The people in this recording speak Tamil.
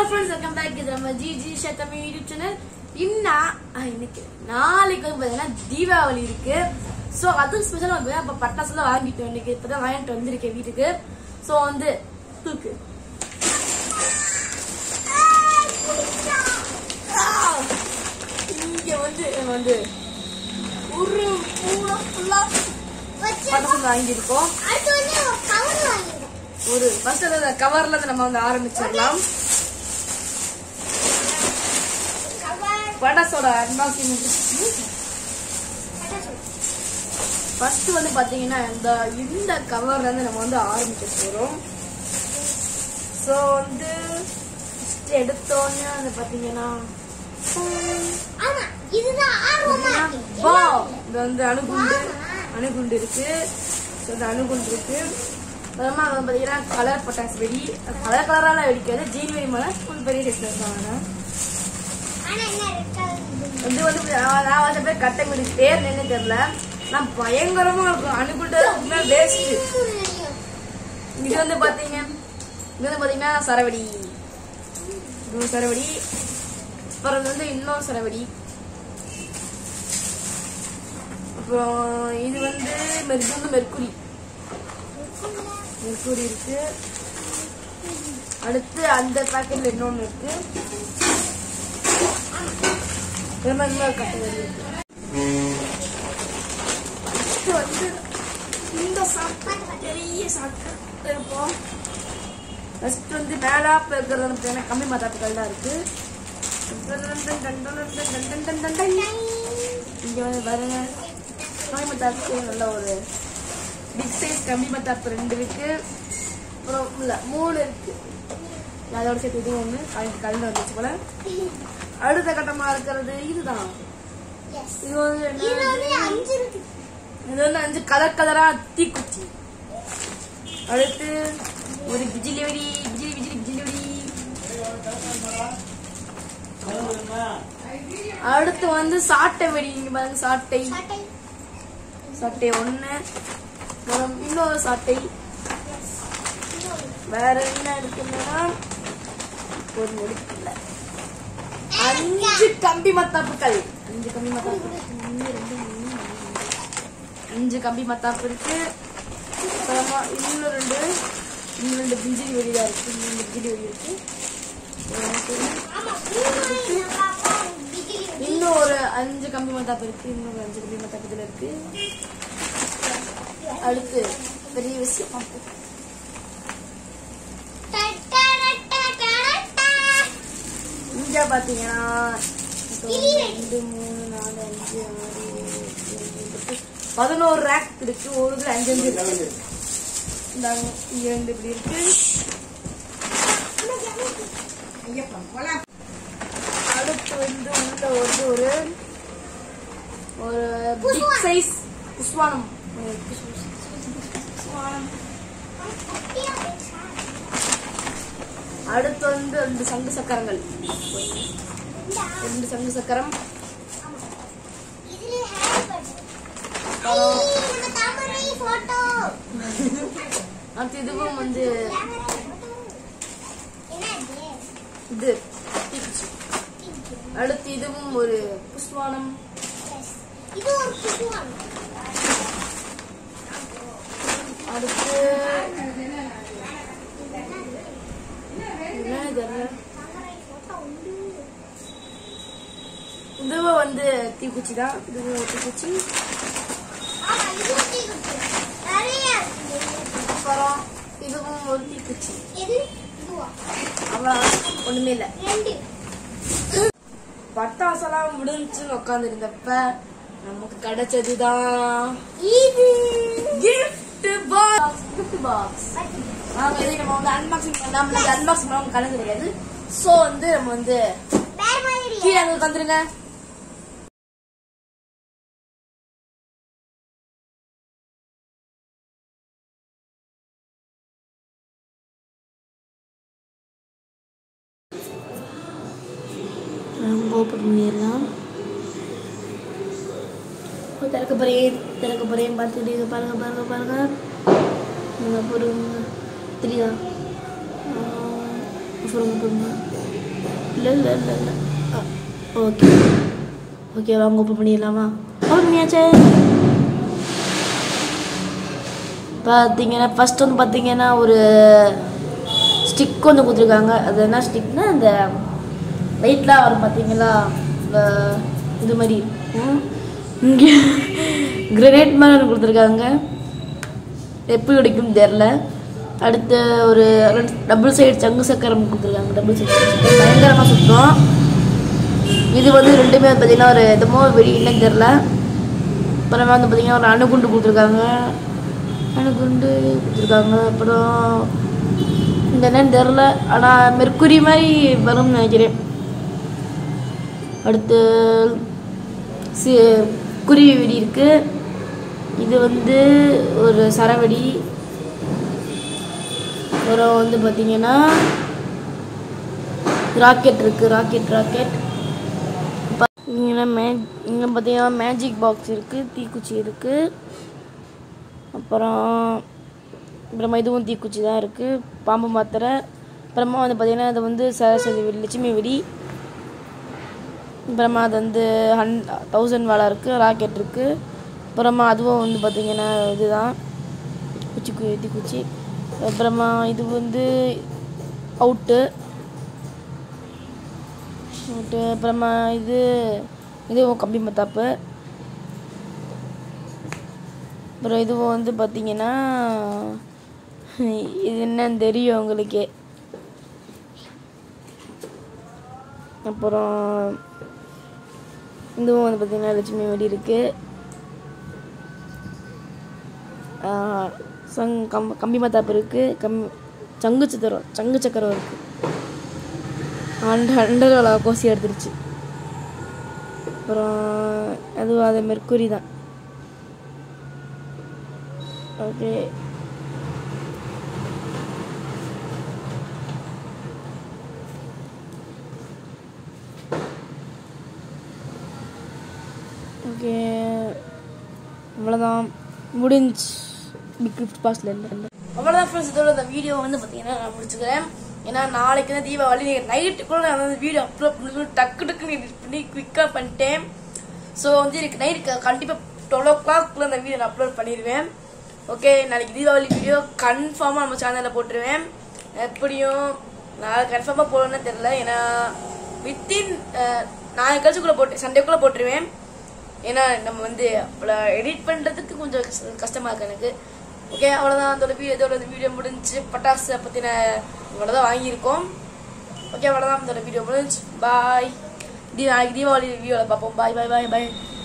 ஃப்ரெண்ட்ஸ் வெல்கம் பேக் இது நம்ம ஜி ஜி சத்தமி யூடியூப் சேனல் இன்னா ஆ, இன்னைக்கு நாளைக்கு வந்து பார்த்தீங்கன்னா தீபாவளி இருக்கு ஸோ அது ஸ்பெஷலாக வந்து அப்போ பட்டாசுலாம் வாங்கிட்டோம் இன்னைக்கு இப்போதான் வாங்கிட்டு வந்திருக்கேன் வீட்டுக்கு ஸோ வந்து தூக்கு ஆ! இங்க வந்து வந்து ஒரு மூணு ஃபுல்லா பட்டாசு வாங்கியிருக்கோம் ஒரு ஃபர்ஸ்ட் அந்த கவர்ல இருந்து நம்ம வந்து ஆரம்பிச்சிடலாம் பட்டாசோட அன்பாக்சிங் ஃபர்ஸ்ட் வந்து பாத்தீங்கன்னா இந்த இந்த கவர்ல இருந்து நம்ம வந்து ஆரம்பிக்க போறோம் ஸோ வந்து first எடுத்தோடனே வந்து பாத்தீங்கன்னா வா இது வந்து அணுகுண்டு அணுகுண்டு இருக்கு ஸோ இந்த அணுகுண்டு இருக்கு அப்புறமா அது வந்து பாத்தீங்கன்னா கலர் பட்டாசு வெடி கலர் கலரால வெடிக்காது ஜீன் வெடி மேலே ஃபுல் பெரிய டிஸ்டன்ஸ் தான் இது வந்து நான் நான் வந்து பேர் கட்டை வெடி பேர் என்னன்னு தெரியல நான் பயங்கரமா இருக்கும் அணுகுண்டு உண்மையா வேஸ்ட் இது வந்து பாத்தீங்க இது வந்து பாத்தீங்கன்னா சரவடி இது ஒரு சரவடி அப்புறம் இது வந்து இன்னொரு சரவடி அப்புறம் இது வந்து மெர்- இது வந்து மெர்க்குரி மெர்க்குரி இருக்கு அடுத்து அந்த பாக்கெட்ல இன்னொன்னு இருக்கு அப்புறமா இன்னொரு கட்டை இருக்கு அடுத்து வந்து இந்த சாப்பிட்டு பெரிய சாப்பிட்டு இருப்போம் ஃபர்ஸ்ட் வந்து மேலாப்ப இருக்கிறது வந்து பார்த்தீங்கன்னா கம்மி மதாப்புகள் தான் இருக்கு இங்க வந்து பாருங்க கம்மி மத்தாப்பு நல்ல ஒரு பிக் சைஸ் கம்மி மத்தாப்பு ரெண்டு இருக்கு அப்புறம் இல்ல மூணு இருக்கு அதோட சேர்த்து இது ஒண்ணு கலந்து கலந்து வந்துச்சு போல அடுத்த கட்டமா இருக்கிறது இதுதான் இது வந்து என்ன இது வந்து அஞ்சு கலர் கலரா தீக்குச்சி அடுத்து ஒரு பிஜிலி வெடி பிஜிலி பிஜிலி பிஜிலி வெடி அடுத்து வந்து சாட்டை வெடி இங்க பாருங்க சாட்டை சாட்டை ஒண்ணு அப்புறம் இன்னொரு சாட்டை வேற என்ன இருக்குன்னா ஒரு முடிக்கல அஞ்சு கம்பி மத்தாப்புகள் அஞ்சு கம்பி மத்தாப்பு ஒண்ணு, ரெண்டு, மூணு, நாலு, அஞ்சு கம்பி மத்தாப்பு இருக்கு அப்புறமா இன்னும் ரெண்டு இன்னும் ரெண்டு பிஞ்சிலி வெடிதா இருக்கு இன்னும் ரெண்டு பிஞ்சிலி வெடி இருக்கு இன்னும் ஒரு அஞ்சு கம்பி மத்தாப்பு இருக்கு இன்னும் ஒரு அஞ்சு கம்பி மத்தாப்பு இதுல இருக்கு அடுத்து பெரிய விஷயம் பார்ப்போம். இங்க பாத்தீங்கன்னா கிளி வெடி. ரெண்டு மூணு நாலு அஞ்சு ஆறு ஏழு எட்டு ஒன்பது பத்து பதினோரு ரேக் இருக்கு ஒரு இதுல அஞ்சு அஞ்சு இருக்கு இந்தாங்க இங்க ரெண்டு இப்படி இருக்கு அடுத்து வந்து உள்ள வந்து ஒரு ஒரு பிக் புஸ்வானம். சைஸ் புஸ்வானம் ஒரு புஸ்வானம் அடுத்து வந்து ரெண்டு சங்கு சக்கரங்கள் ரெண்டு சங்கு சக்கரம் அடுத்து இதுவும் வந்து இது தீக்குச்சி. அடுத்து இதுவும் ஒரு புஷ்வானம் இது ஒரு புதுவான் அடுத்து என்ன தெரியல இதுவும் வந்து தீக்குச்சி தான் இதுவும் ஒரு தீக்குச்சி ஆமா இது தீக்குச்சி. நிறைய இருக்கு. அப்புறம் இதுவும் ஒரு தீக்குச்சி எது இதுவா அவ்வளோ ஒண்ணுமே இல்லை ரெண்டு பட்டாசெல்லாம் முடிஞ்சுன்னு உட்காந்துருந்தப்ப நமக்கு கிடைச்சதுதான் இது கிஃப்ட் பாக்ஸ் கிஃப்ட் பாக்ஸ் நாம இதை நம்ம வந்து அன்பாக்சிங் நம்மளுக்கு அன்பாக்சிங் பண்ண கணக்கு கிடையாது சோ வந்து நம்ம வந்து வேற மாதிரி கீழே அங்க வந்துருங்க ஓப்பன் பண்ணிடலாம் திறக்க போறேன் திறக்க போறேன் பார்த்துட்டு இங்க பாருங்க பாருங்க பாருங்க இங்க பாருங்க தெரியுதா ஆஹ், சொல்லுங்க சொல்லுங்க இல்லை இல்லை இல்லை இல்லை ஓகே ஓகே வாங்க ஓப்பன் பண்ணிடலாமா ஓப்பன் பண்ணியாச்சே பார்த்தீங்கன்னா ஃபர்ஸ்ட் வந்து பார்த்தீங்கன்னா ஒரு ஸ்டிக் ஒன்று கொடுத்துருக்காங்க அது என்ன ஸ்டிக்னா அந்த லைட்லாம் வரும் பார்த்தீங்களா இந்த இது மாதிரி இருக்கும் இங்கே கிரனேட் மாதிரி ஒன்று கொடுத்துருக்காங்க எப்படி உடைக்கும் தெரில அடுத்து ஒரு டபுள் சைடு சங்கு சக்கரம் கொடுத்துருக்காங்க டபுள் சைடு பயங்கரமாக சுத்தம் இது வந்து ரெண்டுமே வந்து பார்த்தீங்கன்னா ஒரு எதுமோ வெடி இல்லைன்னு தெரில அப்புறமா வந்து பார்த்தீங்கன்னா ஒரு அணுகுண்டு கொடுத்துருக்காங்க அணுகுண்டு கொடுத்துருக்காங்க அப்புறம் இந்த என்னன்னு தெரில ஆனால் மெர்க்குரி மாதிரி வரும்னு நினைக்கிறேன் அடுத்து சி குருவி வெடி இருக்கு இது வந்து ஒரு சரவெடி அப்புறம் வந்து பார்த்தீங்கன்னா ராக்கெட் இருக்கு ராக்கெட் ராக்கெட் இங்கே மே இங்கே பார்த்தீங்கன்னா மேஜிக் பாக்ஸ் இருக்குது தீக்குச்சி இருக்குது அப்புறம் அப்புறமா இதுவும் தீக்குச்சி தான் இருக்குது பாம்பு மாத்திரை அப்புறமா வந்து பார்த்தீங்கன்னா இது வந்து சரஸ்வதி வெடி லட்சுமி வெடி அப்புறமா அது வந்து ஹன் தௌசண்ட் வாழை இருக்குது ராக்கெட் இருக்குது அப்புறமா அதுவும் வந்து பார்த்திங்கன்னா இதுதான் குச்சி கு- தீக்குச்சி அப்புறமா இது வந்து அவுட்டு அவுட்டு அப்புறமா இது இதுவும் கம்பி மத்தாப்பு அப்புறம் இதுவும் வந்து பார்த்தீங்கன்னா இது என்னன்னு தெரியும் உங்களுக்கே அப்புறம் இதுவும் வந்து பார்த்தீங்கன்னா லட்சுமி வெடி இருக்கு ஆஹ் சங் கம் கம்பி மத்தாப்பு இருக்கு கம் சங்கு சக்கரம் சங்கு சக்கரம் இருக்கு அண்ட அண்டரோட கோசி எடுத்துருச்சு அப்புறம் அதுவும் அது மெர்க்குரி தான் ஓகே ஓகே அவ்வளோதான் முடிஞ்சு பிக் கிஃப்ட் பாஸ்ல இல்லை அவ்வளோதான் ஃப்ரெண்ட்ஸ் இதோட இந்த வீடியோ வந்து பார்த்தீங்கன்னா நான் முடிச்சுக்கிறேன் ஏன்னா நாளைக்கு தான் தீபாவளி நைட்டுக்குள்ள நான் வந்து வீடியோ அப்லோட் பண்ணி டக்கு டக்குன்னு எடிட் பண்ணி குயிக்காக பண்ணிட்டேன் ஸோ வந்து எனக்கு நைட் கண்டிப்பாக டுவெல் ஓ கிளாக்குள்ளே அந்த வீடியோ நான் அப்லோட் பண்ணிடுவேன் ஓகே நாளைக்கு தீபாவளி வீடியோ கன்ஃபார்மாக நம்ம சேனலில் போட்டுருவேன் எப்படியும் நான் கன்ஃபார்மாக போடணும்னு தெரில ஏன்னா வித்தின் நாளைக்கு கழிச்சுக்குள்ளே போட்டு சண்டேக்குள்ளே போட்டுருவேன் ஏன்னா நம்ம வந்து எடிட் பண்ணுறதுக்கு கொஞ்சம் கஷ்ட- கஷ்டமா இருக்கு எனக்கு ஓகே அவ்வளோதான் அதோட வீடியோ இதோட வீடியோ முடிஞ்சு பட்டாசு பற்றின இவ்வளோ தான் வாங்கியிருக்கோம் ஓகே அவ்வளோதான் இதோட வீடியோ முடிஞ்சு பாய் தீ நாளைக்கு தீபாவளி வீடியோவில் பார்ப்போம் பாய் பாய் பாய் பாய்